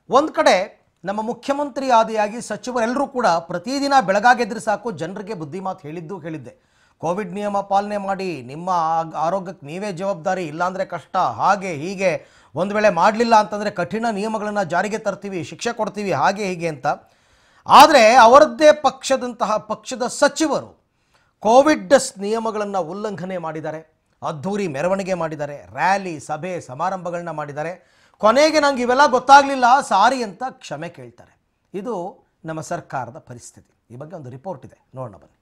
ಒಂದು ಕಡೆ ನಮ್ಮ ಮುಖ್ಯಮಂತ್ರಿ ಆದಿಯಾಗಿ ಸಚಿವರೆಲ್ಲರೂ ಕೂಡ ಪ್ರತಿದಿನ ಬೆಳಗಾಗೆದ್ರೆ ಸಾಕು ಜನರಿಗೆ ಬುದ್ಧಿ ಮಾತು ಹೇಳಿದ್ದು ಹೇಳಿದ್ದೆ ಕೋವಿಡ್ ನಿಯಮ ಪಾಲನೆ ಮಾಡಿ ನಿಮ್ಮ ಆಗ್- ಆರೋಗ್ಯಕ್ಕೆ ನೀವೇ ಜವಾಬ್ದಾರಿ ಇಲ್ಲಾಂದರೆ ಕಷ್ಟ ಹಾಗೆ ಹೀಗೆ ಒಂದು ವೇಳೆ ಮಾಡಲಿಲ್ಲ ಅಂತಂದರೆ ಕಠಿಣ ನಿಯಮಗಳನ್ನು ಜಾರಿಗೆ ತರ್ತೀವಿ ಶಿಕ್ಷೆ ಕೊಡ್ತೀವಿ ಹಾಗೆ ಹೀಗೆ ಅಂತ ಆದರೆ ಅವರದ್ದೇ ಪಕ್ಷದಂತಹ ಪಕ್ಷದ ಸಚಿವರು ಕೋವಿಡ್ ನಿಯಮಗಳನ್ನು ಉಲ್ಲಂಘನೆ ಮಾಡಿದ್ದಾರೆ ಅದ್ಧೂರಿ ಮೆರವಣಿಗೆ ಮಾಡಿದ್ದಾರೆ ರ್ಯಾಲಿ ಸಭೆ ಸಮಾರಂಭಗಳನ್ನ ಮಾಡಿದ್ದಾರೆ ಕೊನೆಗೆ ನಂಗೆ ಇವೆಲ್ಲ ಗೊತ್ತಾಗಲಿಲ್ಲ ಸಾರಿ ಅಂತ ಕ್ಷಮೆ ಕೇಳ್ತಾರೆ ಇದು ನಮ್ಮ ಸರ್ಕಾರದ ಪರಿಸ್ಥಿತಿ ಈ ಬಗ್ಗೆ ಒಂದು ರಿಪೋರ್ಟ್ ಇದೆ ನೋಡೋಣ ಬನ್ನಿ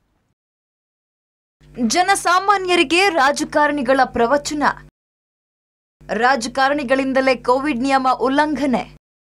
ಜನಸಾಮಾನ್ಯರಿಗೆ ರಾಜಕಾರಣಿಗಳ ಪ್ರವಚನ ರಾಜಕಾರಣಿಗಳಿಂದಲೇ ಕೋವಿಡ್ ನಿಯಮ ಉಲ್ಲಂಘನೆ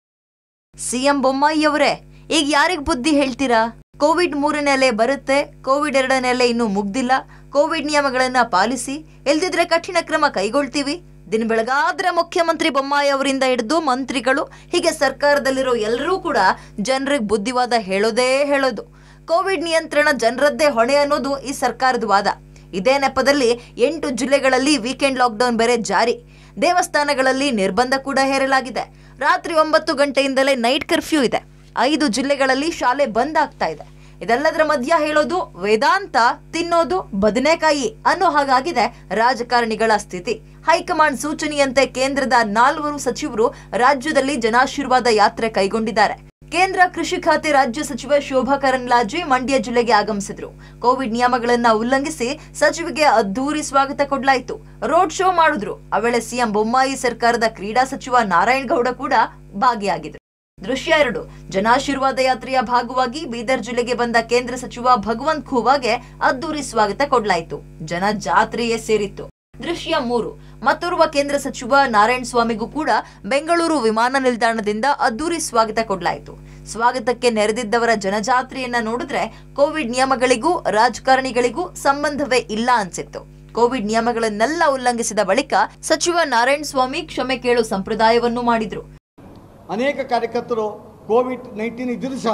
ಸಿಎಂ ಬೊಮ್ಮಾಯಿಯವರೇ ಈಗ ಯಾರಿಗ್ ಬುದ್ಧಿ ಹೇಳ್ತೀರಾ ಕೋವಿಡ್ ಮೂರನೇ ಅಲೆ ಬರುತ್ತೆ ಕೋವಿಡ್ ಎರಡನೇ ಅಲೆ ಇನ್ನೂ ಮುಗ್ದಿಲ್ಲ ಕೋವಿಡ್ ನಿಯಮಗಳನ್ನ ಪಾಲಿಸಿ ಎಲ್ದಿದ್ರೆ ಕಠಿಣ ಕ್ರಮ ಕೈಗೊಳ್ತೀವಿ ದಿನ ಬೆಳಗಾದ್ರೆ ಮುಖ್ಯಮಂತ್ರಿ ಬೊಮ್ಮಾಯಿ ಅವರಿಂದ ಹಿಡಿದು ಮಂತ್ರಿಗಳು ಹೀಗೆ ಸರ್ಕಾರದಲ್ಲಿರೋ ಎಲ್ಲರೂ ಕೂಡ ಜನರಿಗೆ ಬುದ್ಧಿವಾದ ಹೇಳೋದೇ ಹೇಳೋದು ಕೋವಿಡ್ ನಿಯಂತ್ರಣ ಜನರದ್ದೇ ಹೊಣೆ ಅನ್ನೋದು ಈ ಸರ್ಕಾರದ ವಾದ ಇದೇ ನೆಪದಲ್ಲಿ ಎಂಟು ಜಿಲ್ಲೆಗಳಲ್ಲಿ ವೀಕೆಂಡ್ ಲಾಕ್ಡೌನ್ ಬೇರೆ ಜಾರಿ ದೇವಸ್ಥಾನಗಳಲ್ಲಿ ನಿರ್ಬಂಧ ಕೂಡ ಹೇರಲಾಗಿದೆ ರಾತ್ರಿ ಒಂಬತ್ತು ಗಂಟೆಯಿಂದಲೇ ನೈಟ್ ಕರ್ಫ್ಯೂ ಇದೆ ಐದು ಜಿಲ್ಲೆಗಳಲ್ಲಿ ಶಾಲೆ ಬಂದ್ ಆಗ್ತಾ ಇದೆ ಇದೆಲ್ಲದರ ಮಧ್ಯ ಹೇಳೋದು ವೇದಾಂತ ತಿನ್ನೋದು ಬದನೆಕಾಯಿ ಅನ್ನೋ ಹಾಗಾಗಿದೆ ರಾಜಕಾರಣಿಗಳ ಸ್ಥಿತಿ ಹೈಕಮಾಂಡ್ ಸೂಚನೆಯಂತೆ ಕೇಂದ್ರದ ನಾಲ್ವರು ಸಚಿವರು ರಾಜ್ಯದಲ್ಲಿ ಜನಾಶೀರ್ವಾದ ಯಾತ್ರೆ ಕೈಗೊಂಡಿದ್ದಾರೆ ಕೇಂದ್ರ ಕೃಷಿ ಖಾತೆ ರಾಜ್ಯ ಸಚಿವ ಶೋಭಾ ಕರಂದ್ಲಾಜೆ ಮಂಡ್ಯ ಜಿಲ್ಲೆಗೆ ಆಗಮಿಸಿದ್ರು ಕೋವಿಡ್ ನಿಯಮಗಳನ್ನ ಉಲ್ಲಂಘಿಸಿ ಸಚಿವಿಗೆ ಅದ್ದೂರಿ ಸ್ವಾಗತ ಕೊಡ್ಲಾಯಿತು ರೋಡ್ ಶೋ ಮಾಡಿದ್ರು ಆ ವೇಳೆ ಸಿಎಂ ಬೊಮ್ಮಾಯಿ ಸರ್ಕಾರದ ಕ್ರೀಡಾ ಸಚಿವ ನಾರಾಯಣ್ ಗೌಡ ಕೂಡ ಭಾಗಿಯಾಗಿದ್ರು ದೃಶ್ಯ ಎರಡು ಜನಾಶೀರ್ವಾದ ಯಾತ್ರೆಯ ಭಾಗವಾಗಿ ಬೀದರ್ ಜಿಲ್ಲೆಗೆ ಬಂದ ಕೇಂದ್ರ ಸಚಿವ ಭಗವಂತ್ ಖೂವಾಗೆ ಅದ್ದೂರಿ ಸ್ವಾಗತ ಕೊಡ್ಲಾಯಿತು ಜನ ಜಾತ್ರೆಯೇ ಸೇರಿತ್ತು ದೃಶ್ಯ ಮೂರು ಮತ್ತೋರ್ವ ಕೇಂದ್ರ ಸಚಿವ ನಾರಾಯಣ ಸ್ವಾಮಿಗೂ ಕೂಡ ಬೆಂಗಳೂರು ವಿಮಾನ ನಿಲ್ದಾಣದಿಂದ ಅದ್ದೂರಿ ಸ್ವಾಗತ ಕೊಡ್ಲಾಯಿತು ಸ್ವಾಗತಕ್ಕೆ ನೆರೆದಿದ್ದವರ ಜನಜಾತ್ರೆಯನ್ನ ನೋಡಿದ್ರೆ ಕೋವಿಡ್ ನಿಯಮಗಳಿಗೂ ರಾಜಕಾರಣಿಗಳಿಗೂ ಸಂಬಂಧವೇ ಇಲ್ಲ ಅನ್ಸಿತ್ತು ಕೋವಿಡ್ ನಿಯಮಗಳನ್ನೆಲ್ಲ ಉಲ್ಲಂಘಿಸಿದ ಬಳಿಕ ಸಚಿವ ನಾರಾಯಣ ಸ್ವಾಮಿ ಕ್ಷಮೆ ಕೇಳು ಸಂಪ್ರದಾಯವನ್ನು ಮಾಡಿದ್ರು ಅನೇಕ ಕಾರ್ಯಕರ್ತರು ಕೋವಿಡ್ ನೈನ್ಟೀನ್ ಇದ್ದರೂ ಸಹ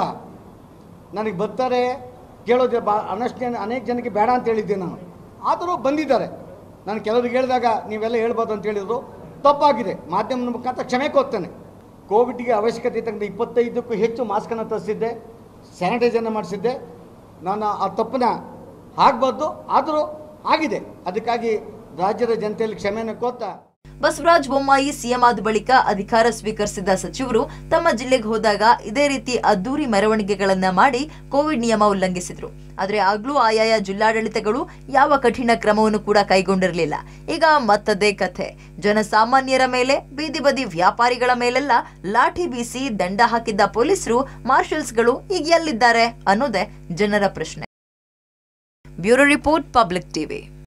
ನನಗೆ ಬರ್ತಾರೆ ಕೇಳೋದು ಬಾ ಅನ್ನಷ್ಟು ಜನ ಅನೇಕ ಜನಕ್ಕೆ ಬೇಡ ಅಂತ ಹೇಳಿದ್ದೆ ನಾನು ಆದರೂ ಬಂದಿದ್ದಾರೆ ನಾನು ಕೆಲವರಿಗೆ ಹೇಳಿದಾಗ ನೀವೆಲ್ಲ ಹೇಳ್ಬೋದು ಅಂತ ಹೇಳಿದ್ರು ತಪ್ಪಾಗಿದೆ ಮಾಧ್ಯಮದ ಮುಖಾಂತರ ಕ್ಷಮೆ ಕೋರ್ತೇನೆ ಕೋವಿಡ್ಗೆ ಅವಶ್ಯಕತೆ ಇದ್ದಂಥ ಇಪ್ಪತ್ತೈದಕ್ಕೂ ಹೆಚ್ಚು ಮಾಸ್ಕನ್ನು ತರಿಸಿದ್ದೆ ಸ್ಯಾನಿಟೈಸರ್ನ ಮಾಡಿಸಿದ್ದೆ ನಾನು ಆ ತಪ್ಪನ್ನ ಆಗಬಾರ್ದು ಆದರೂ ಆಗಿದೆ ಅದಕ್ಕಾಗಿ ರಾಜ್ಯದ ಜನತೆಯಲ್ಲಿ ಕ್ಷಮೆಯನ್ನು ಕೋರ್ತಾ ಬಸವರಾಜ ಬೊಮ್ಮಾಯಿ ಸಿಎಂ ಆದ ಬಳಿಕ ಅಧಿಕಾರ ಸ್ವೀಕರಿಸಿದ ಸಚಿವರು ತಮ್ಮ ಜಿಲ್ಲೆಗೆ ಹೋದಾಗ ಇದೇ ರೀತಿ ಅದ್ದೂರಿ ಮೆರವಣಿಗೆಗಳನ್ನ ಮಾಡಿ ಕೋವಿಡ್ ನಿಯಮ ಉಲ್ಲಂಘಿಸಿದ್ರು ಆದ್ರೆ ಆಗ್ಲೂ ಆಯಾಯ ಜಿಲ್ಲಾಡಳಿತಗಳು ಯಾವ ಕಠಿಣ ಕ್ರಮವನ್ನು ಕೂಡ ಕೈಗೊಂಡಿರಲಿಲ್ಲ ಈಗ ಮತ್ತದೇ ಕಥೆ ಜನಸಾಮಾನ್ಯರ ಮೇಲೆ ಬೀದಿ ಬದಿ ವ್ಯಾಪಾರಿಗಳ ಮೇಲೆಲ್ಲ ಲಾಠಿ ಬೀಸಿ ದಂಡ ಹಾಕಿದ್ದ ಪೊಲೀಸರು ಮಾರ್ಷಲ್ಸ್ಗಳು ಈಗ ಎಲ್ಲಿದ್ದಾರೆ ಅನ್ನೋದೇ ಜನರ ಪ್ರಶ್ನೆ ಬ್ಯೂರೋ ರಿಪೋರ್ಟ್ ಪಬ್ಲಿಕ್ ಟಿವಿ